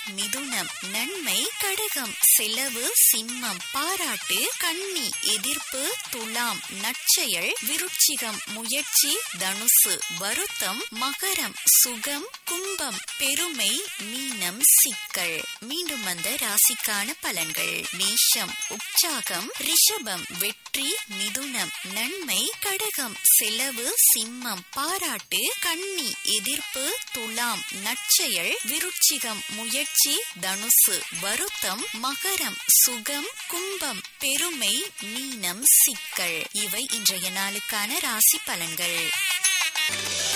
மிதுனம் நன்மை கடகம் செலவு சிம்மம் பாராட்டு கன்னி எதிர்ப்பு துலாம் நற்செயல் விருட்சிகம் முயற்சி தனுசு வருத்தம் மகரம் சுகம் கும்பம் பெருமை மீனம் சிக்கல் மீண்டும் வந்த ராசிக்கான பலன்கள் மேஷம் உற்சாகம் ரிஷபம் வெற்றி மிதுனம் நன்மை கடகம் செலவு சிம்மம் பாராட்டு கன்னி எதிர்ப்பு துலாம் நற்செயல் விருட்சிகம் முயற்சி தனுசு வருத்தம் மகரம் சுகம் கும்பம் பெருமை மீனம் சிக்கல் இவை இன்றைய நாளுக்கான ராசி பலன்கள்